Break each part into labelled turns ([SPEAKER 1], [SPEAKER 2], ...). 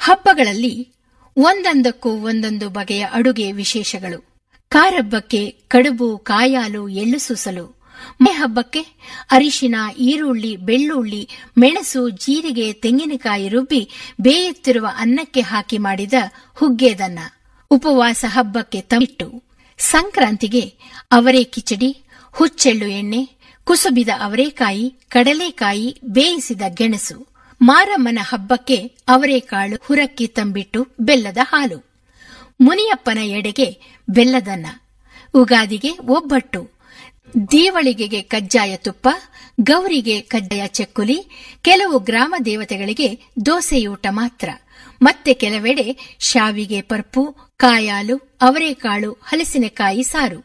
[SPEAKER 1] ಹಬ್ಬಗಳಲ್ಲಿ ಒಂದೊಂದಕ್ಕೂ ಒಂದೊಂದು ಬಗೆಯ ಅಡುಗೆ ವಿಶೇಷಗಳು ಕಾರಬ್ಬಕ್ಕೆ ಕಡುಬು ಕಾಯಾಲು ಎಳ್ಳು ಸೂಸಲು ಮೇ ಹಬ್ಬಕ್ಕೆ ಅರಿಶಿನ ಈರುಳ್ಳಿ ಬೆಳ್ಳುಳ್ಳಿ ಮೆಣಸು ಜೀರಿಗೆ ತೆಂಗಿನಕಾಯಿ ರುಬ್ಬಿ ಬೇಯುತ್ತಿರುವ ಅನ್ನಕ್ಕೆ ಹಾಕಿ ಮಾಡಿದ ಹುಗ್ಗೇದನ್ನ ಉಪವಾಸ ಹಬ್ಬಕ್ಕೆ ತಮಿಟ್ಟು ಸಂಕ್ರಾಂತಿಗೆ ಅವರೆ ಕಿಚಡಿ ಹುಚ್ಚೆಳ್ಳು ಎಣ್ಣೆ ಕುಸುಬಿದ ಅವರೆಕಾಯಿ ಕಡಲೆಕಾಯಿ ಬೇಯಿಸಿದ ಗೆಣಸು ಮಾರಮ್ಮನ ಹಬ್ಬಕ್ಕೆ ಅವರೆಕಾಳು ಹುರಕ್ಕಿ ತಂಬಿಟ್ಟು ಬೆಲ್ಲದ ಹಾಲು ಮುನಿಯಪ್ಪನ ಎಡೆಗೆ ಬೆಲ್ಲದನ್ನ ಉಗಾದಿಗೆ ಒಬ್ಬಟ್ಟು ದೀವಳಿಗೆಗೆ ಕಜ್ಜಾಯ ತುಪ್ಪ ಗೌರಿಗೆ ಕಜ್ಜಾಯ ಚಕ್ಕುಲಿ ಕೆಲವು ಗ್ರಾಮ ದೇವತೆಗಳಿಗೆ ದೋಸೆಯೂಟ ಮಾತ್ರ ಮತ್ತೆ ಕೆಲವೆಡೆ ಶಾವಿಗೆ ಪರ್ಪು ಕಾಯಾಲು ಅವರೆಕಾಳು ಹಲಸಿನಕಾಯಿ ಸಾರು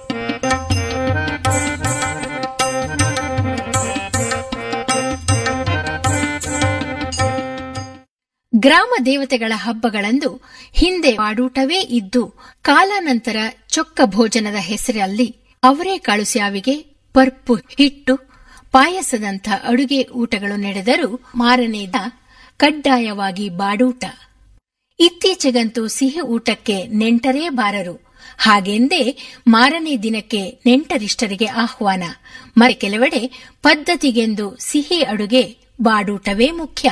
[SPEAKER 1] ಗ್ರಾಮ ದೇವತೆಗಳ ಹಬ್ಬಗಳಂದು ಹಿಂದೆ ಬಾಡೂಟವೇ ಇದ್ದು ಕಾಲಾನಂತರ ಚೊಕ್ಕ ಭೋಜನದ ಹೆಸರಲ್ಲಿ ಅವರೆಕಾಳು ಸ್ಯಾವಿಗೆ ಪರ್ಪು ಹಿಟ್ಟು ಪಾಯಸದಂಥ ಅಡುಗೆ ಊಟಗಳು ನಡೆದರೂ ಮಾರನೇ ದಿನ ಕಡ್ಡಾಯವಾಗಿ ಬಾಡೂಟ ಇತ್ತೀಚೆಗಂತೂ ಸಿಹಿ ಊಟಕ್ಕೆ ನೆಂಟರೇ ಬಾರರು ಹಾಗೆಂದೇ ಮಾರನೇ ದಿನಕ್ಕೆ ನೆಂಟರಿಷ್ಟರಿಗೆ ಆಹ್ವಾನ ಮರೆ ಕೆಲವೆಡೆ ಪದ್ಧತಿಗೆಂದು ಸಿಹಿ ಅಡುಗೆ ಬಾಡೂಟವೇ ಮುಖ್ಯ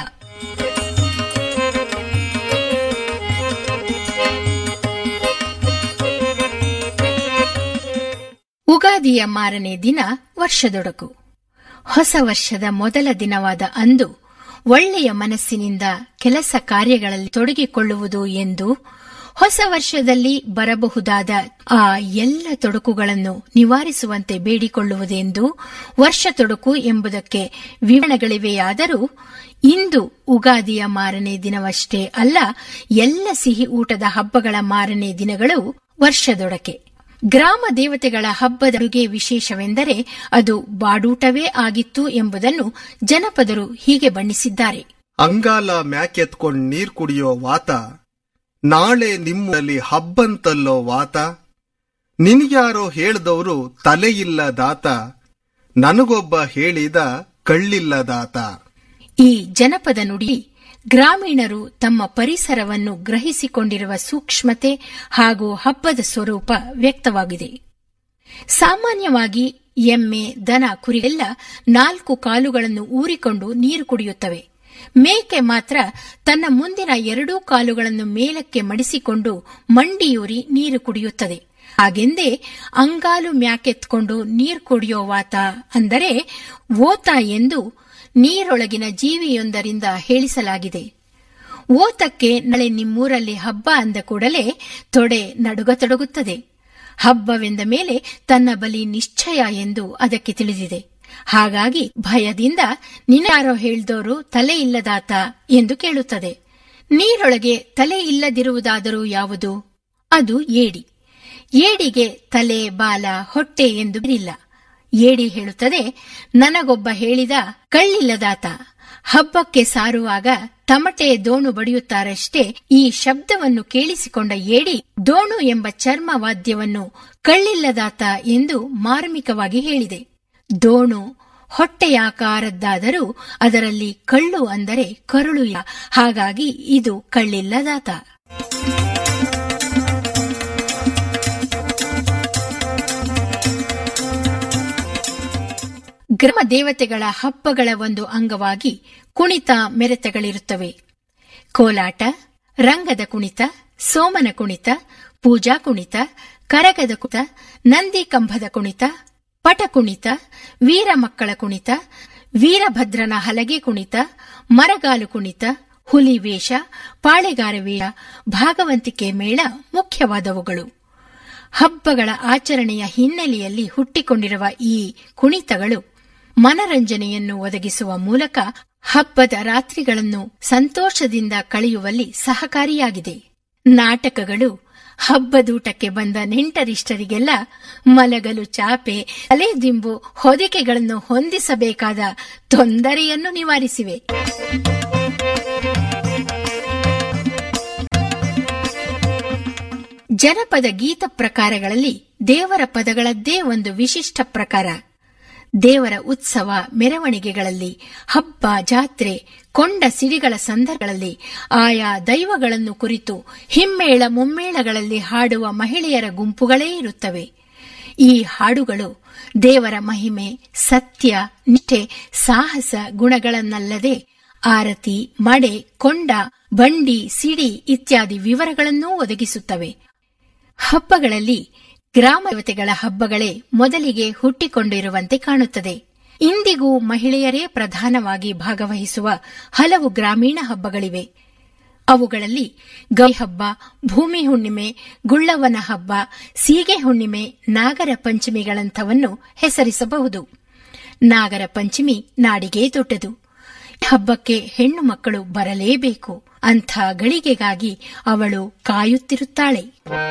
[SPEAKER 1] ಉಗಾದಿಯ ಮಾರನೇ ದಿನ ವರ್ಷದೊಡಕು ಹೊಸ ವರ್ಷದ ಮೊದಲ ದಿನವಾದ ಅಂದು ಒಳ್ಳೆಯ ಮನಸ್ಸಿನಿಂದ ಕೆಲಸ ಕಾರ್ಯಗಳಲ್ಲಿ ತೊಡಗಿಕೊಳ್ಳುವುದು ಎಂದು ಹೊಸ ವರ್ಷದಲ್ಲಿ ಬರಬಹುದಾದ ಆ ಎಲ್ಲ ತೊಡಕುಗಳನ್ನು ನಿವಾರಿಸುವಂತೆ ಬೇಡಿಕೊಳ್ಳುವುದೆಂದು ವರ್ಷ ತೊಡಕು ಎಂಬುದಕ್ಕೆ ವಿವರಣೆಗಳಿವೆಯಾದರೂ ಇಂದು ಉಗಾದಿಯ ಮಾರನೇ ದಿನವಷ್ಟೇ ಅಲ್ಲ ಎಲ್ಲ ಸಿಹಿ ಊಟದ ಹಬ್ಬಗಳ ಮಾರನೇ ದಿನಗಳು ವರ್ಷದೊಡಕೆ ಗ್ರಾಮ ದೇವತೆಗಳ ಹಬ್ಬದ ಅಡುಗೆ ವಿಶೇಷವೆಂದರೆ ಅದು ಬಾಡೂಟವೇ ಆಗಿತ್ತು ಎಂಬುದನ್ನು ಜನಪದರು ಹೀಗೆ ಬಣ್ಣಿಸಿದ್ದಾರೆ
[SPEAKER 2] ಅಂಗಾಲ ಮ್ಯಾಕೆತ್ಕೊಂಡ್ ನೀರ್ ಕುಡಿಯೋ ವಾತ ನಾಳೆ ನಿಮ್ಮಲ್ಲಿ ಹಬ್ಬಂತಲ್ಲೋ ವಾತ ನಿನ್ಗ್ಯಾರೋ ಹೇಳ್ದವ್ರು ತಲೆಯಿಲ್ಲದಾತ ನನಗೊಬ್ಬ ಹೇಳಿದ ಕಳ್ಳಿಲ್ಲದಾತ
[SPEAKER 1] ಈ ಜನಪದ ನುಡಿ ಗ್ರಾಮೀಣರು ತಮ್ಮ ಪರಿಸರವನ್ನು ಗ್ರಹಿಸಿಕೊಂಡಿರುವ ಸೂಕ್ಷ್ಮತೆ ಹಾಗೂ ಹಬ್ಬದ ಸ್ವರೂಪ ವ್ಯಕ್ತವಾಗಿದೆ ಸಾಮಾನ್ಯವಾಗಿ ಎಮ್ಮೆ ದನ ಕುರಿಗೆಲ್ಲ ನಾಲ್ಕು ಕಾಲುಗಳನ್ನು ಊರಿಕೊಂಡು ನೀರು ಕುಡಿಯುತ್ತವೆ ಮೇಕೆ ಮಾತ್ರ ತನ್ನ ಮುಂದಿನ ಎರಡೂ ಕಾಲುಗಳನ್ನು ಮೇಲಕ್ಕೆ ಮಡಿಸಿಕೊಂಡು ಮಂಡಿಯೂರಿ ನೀರು ಕುಡಿಯುತ್ತದೆ ಹಾಗೆಂದೇ ಅಂಗಾಲು ಮ್ಯಾಕೆತ್ಕೊಂಡು ನೀರು ಕುಡಿಯೋ ವಾತ ಅಂದರೆ ಓತ ಎಂದು ನೀರೊಳಗಿನ ಜೀವಿಯೊಂದರಿಂದ ಹೇಳಿಸಲಾಗಿದೆ ಓತಕ್ಕೆ ನಾಳೆ ನಿಮ್ಮೂರಲ್ಲಿ ಹಬ್ಬ ಅಂದ ಕೂಡಲೇ ತೊಡೆ ನಡುಗತೊಡಗುತ್ತದೆ ಹಬ್ಬವೆಂದ ಮೇಲೆ ತನ್ನ ಬಲಿ ನಿಶ್ಚಯ ಎಂದು ಅದಕ್ಕೆ ತಿಳಿದಿದೆ ಹಾಗಾಗಿ ಭಯದಿಂದ ನಿನ್ನಾರೋ ಹೇಳ್ದೋರು ತಲೆ ಇಲ್ಲದಾತ ಎಂದು ಕೇಳುತ್ತದೆ ನೀರೊಳಗೆ ತಲೆ ಇಲ್ಲದಿರುವುದಾದರೂ ಯಾವುದು ಅದು ಏಡಿ ಏಡಿಗೆ ತಲೆ ಬಾಲ ಹೊಟ್ಟೆ ಎಂದು ಇಲ್ಲ ಏಡಿ ಹೇಳುತ್ತದೆ ನನಗೊಬ್ಬ ಹೇಳಿದ ಕಳ್ಳಿಲ್ಲದಾತ ಹಬ್ಬಕ್ಕೆ ಸಾರುವಾಗ ತಮಟೆ ದೋಣು ಬಡಿಯುತ್ತಾರಷ್ಟೇ ಈ ಶಬ್ದವನ್ನು ಕೇಳಿಸಿಕೊಂಡ ಏಡಿ ದೋಣು ಎಂಬ ಚರ್ಮ ವಾದ್ಯವನ್ನು ಕಳ್ಳಿಲ್ಲದಾತ ಎಂದು ಮಾರ್ಮಿಕವಾಗಿ ಹೇಳಿದೆ ದೋಣು ಹೊಟ್ಟೆಯಾಕಾರದ್ದಾದರೂ ಅದರಲ್ಲಿ ಕಳ್ಳು ಅಂದರೆ ಕರುಳು ಇಲ್ಲ ಹಾಗಾಗಿ ಇದು ಕಳ್ಳಿಲ್ಲದಾತ ಗ್ರಾಮ ದೇವತೆಗಳ ಹಬ್ಬಗಳ ಒಂದು ಅಂಗವಾಗಿ ಕುಣಿತ ಮೆರೆತಗಳಿರುತ್ತವೆ ಕೋಲಾಟ ರಂಗದ ಕುಣಿತ ಸೋಮನ ಕುಣಿತ ಪೂಜಾ ಕುಣಿತ ಕರಗದ ಕುಣಿತ ನಂದಿ ಕಂಬದ ಕುಣಿತ ಪಟ ಕುಣಿತ ವೀರ ಮಕ್ಕಳ ಕುಣಿತ ವೀರಭದ್ರನ ಹಲಗೆ ಕುಣಿತ ಮರಗಾಲು ಕುಣಿತ ಹುಲಿ ವೇಷ ಪಾಳೆಗಾರ ವೇಷ ಭಾಗವಂತಿಕೆ ಮೇಳ ಮುಖ್ಯವಾದವುಗಳು ಹಬ್ಬಗಳ ಆಚರಣೆಯ ಹಿನ್ನೆಲೆಯಲ್ಲಿ ಹುಟ್ಟಿಕೊಂಡಿರುವ ಈ ಕುಣಿತಗಳು ಮನರಂಜನೆಯನ್ನು ಒದಗಿಸುವ ಮೂಲಕ ಹಬ್ಬದ ರಾತ್ರಿಗಳನ್ನು ಸಂತೋಷದಿಂದ ಕಳೆಯುವಲ್ಲಿ ಸಹಕಾರಿಯಾಗಿದೆ ನಾಟಕಗಳು ಹಬ್ಬದೂಟಕ್ಕೆ ಬಂದ ನೆಂಟರಿಷ್ಟರಿಗೆಲ್ಲ ಮಲಗಲು ಚಾಪೆ ತಲೆದಿಂಬು ಹೊದಿಕೆಗಳನ್ನು ಹೊಂದಿಸಬೇಕಾದ ತೊಂದರೆಯನ್ನು ನಿವಾರಿಸಿವೆ ಜನಪದ ಗೀತ ಪ್ರಕಾರಗಳಲ್ಲಿ ದೇವರ ಪದಗಳದ್ದೇ ಒಂದು ವಿಶಿಷ್ಟ ಪ್ರಕಾರ ದೇವರ ಉತ್ಸವ ಮೆರವಣಿಗೆಗಳಲ್ಲಿ ಹಬ್ಬ ಜಾತ್ರೆ ಕೊಂಡ ಸಿಡಿಗಳ ಸಂದರ್ಭಗಳಲ್ಲಿ ಆಯಾ ದೈವಗಳನ್ನು ಕುರಿತು ಹಿಮ್ಮೇಳ ಮುಮ್ಮೇಳಗಳಲ್ಲಿ ಹಾಡುವ ಮಹಿಳೆಯರ ಗುಂಪುಗಳೇ ಇರುತ್ತವೆ ಈ ಹಾಡುಗಳು ದೇವರ ಮಹಿಮೆ ಸತ್ಯ ನಿಷ್ಠೆ ಸಾಹಸ ಗುಣಗಳನ್ನಲ್ಲದೆ ಆರತಿ ಮಡೆ ಕೊಂಡ ಬಂಡಿ ಸಿಡಿ ಇತ್ಯಾದಿ ವಿವರಗಳನ್ನೂ ಒದಗಿಸುತ್ತವೆ ಹಬ್ಬಗಳಲ್ಲಿ ಗ್ರಾಮ ದೇವತೆಗಳ ಹಬ್ಬಗಳೇ ಮೊದಲಿಗೆ ಹುಟ್ಟಿಕೊಂಡಿರುವಂತೆ ಕಾಣುತ್ತದೆ ಇಂದಿಗೂ ಮಹಿಳೆಯರೇ ಪ್ರಧಾನವಾಗಿ ಭಾಗವಹಿಸುವ ಹಲವು ಗ್ರಾಮೀಣ ಹಬ್ಬಗಳಿವೆ ಅವುಗಳಲ್ಲಿ ಗೌರಿ ಹಬ್ಬ ಭೂಮಿ ಹುಣ್ಣಿಮೆ ಗುಳ್ಳವನ ಹಬ್ಬ ಸೀಗೆ ಹುಣ್ಣಿಮೆ ನಾಗರ ಪಂಚಮಿಗಳಂಥವನ್ನು ಹೆಸರಿಸಬಹುದು ನಾಗರ ಪಂಚಮಿ ನಾಡಿಗೆ ದೊಡ್ಡದು ಈ ಹಬ್ಬಕ್ಕೆ ಹೆಣ್ಣು ಮಕ್ಕಳು ಬರಲೇಬೇಕು ಅಂಥ ಗಳಿಗೆಗಾಗಿ ಅವಳು ಕಾಯುತ್ತಿರುತ್ತಾಳೆ